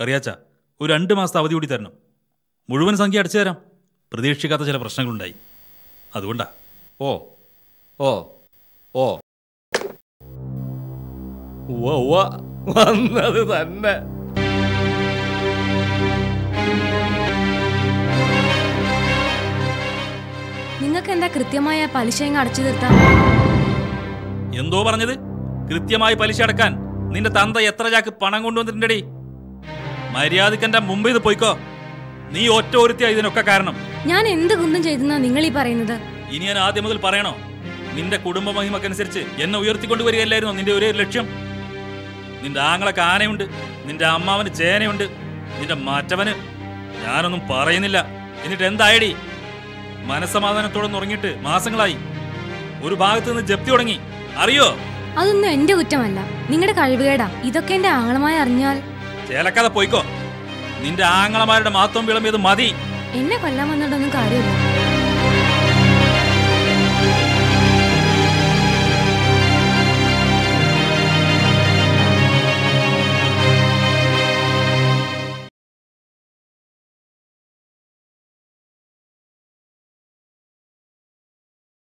കറിയാച്ച ഒരു രണ്ട് മാസത്തെ അവധി കൂടി തരണം മുഴുവൻ സംഖ്യ അടച്ചു തരാം പ്രതീക്ഷിക്കാത്ത ചില പ്രശ്നങ്ങളുണ്ടായി അതുകൊണ്ടാ ഓ ഓ ഓ ഉവ്വ ഉവ്വ വന്നത് തന്നെ നിങ്ങൾക്ക് എന്താ കൃത്യമായ പലിശ ഇങ്ങ് അടച്ചു തീർത്താം എന്തോ പറഞ്ഞത് കൃത്യമായി പലിശ അടക്കാൻ നിന്റെ തന്ത എത്ര ചാക്ക് പണം കൊണ്ടുവന്നിട്ടുണ്ടടി മര്യാദക്ക് എന്റെ മുമ്പ് ഇത് പോയിക്കോ നീ ഒറ്റ ഒരുത്തിയാ ഇതിനൊക്കെ കാരണം ഞാൻ എന്ത് കുന്തും ചെയ്തെന്നാ നിങ്ങൾ ഈ പറയുന്നത് ഇനി ഞാൻ ആദ്യം മുതൽ പറയണോ നിന്റെ കുടുംബ മഹിമക്കനുസരിച്ച് എന്നെ ഉയർത്തിക്കൊണ്ട് വരികയല്ലായിരുന്നു നിന്റെ ഒരേ ലക്ഷ്യം നിന്റെ ആങ്ങളൊക്കെ ആനയുണ്ട് നിന്റെ അമ്മാവന് ചേനയുണ്ട് നിന്റെ മറ്റവന് ഞാനൊന്നും പറയുന്നില്ല എന്നിട്ട് എന്തായടി മനസ്സമാധാനത്തോടെ ഉറങ്ങിയിട്ട് മാസങ്ങളായി ഒരു ഭാഗത്ത് നിന്ന് ജപ്തി തുടങ്ങി അറിയോ അതൊന്നും എന്റെ കുറ്റമല്ല നിങ്ങളുടെ കഴിവുകേടാ ഇതൊക്കെ എന്റെ ആങ്ങളമായി അറിഞ്ഞാൽ ചേലക്കാതെ പോയിക്കോ നിന്റെ ആങ്ങളമാരുടെ മാത്രം വിളമ്പിയത് മതി എന്നെ കൊല്ലാൻ വന്നിട്ടൊന്നും കാര്യമില്ല